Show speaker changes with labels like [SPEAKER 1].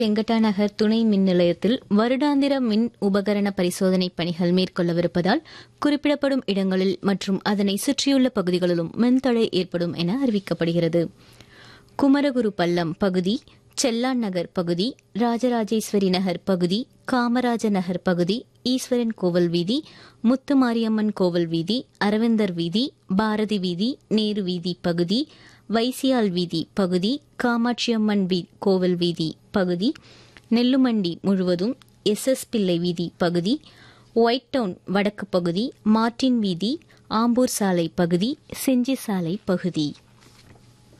[SPEAKER 1] வெங்கடாநகர் துணை மின் நிலையத்தில் வருடாந்திர மின் உபகரண பரிசோதனை பணிகள் மேற்கொள்ளவிருப்பதால் குறிப்பிடப்படும் இடங்களில் மற்றும் அதனை சுற்றியுள்ள பகுதிகளிலும் மின்தடை ஏற்படும் என அறிவிக்கப்படுகிறது குமரகுரு பள்ளம் பகுதி செல்லான் நகர் பகுதி ராஜராஜேஸ்வரி நகர் பகுதி காமராஜ நகர் பகுதி ஈஸ்வரன் கோவில் வீதி முத்துமாரியம்மன் கோவில் வீதி அரவிந்தர் வீதி பாரதி வீதி நேரு வீதி பகுதி வைசியால் வீதி பகுதி காமாட்சியம்மன் வீ கோவில் வீதி பகுதி நெல்லுமண்டி முழுவதும் எஸ் எஸ் பிள்ளை வீதி பகுதி ஒயிட் டவுன் வடக்கு பகுதி மார்டின் வீதி ஆம்பூர் சாலை பகுதி செஞ்சி சாலை பகுதி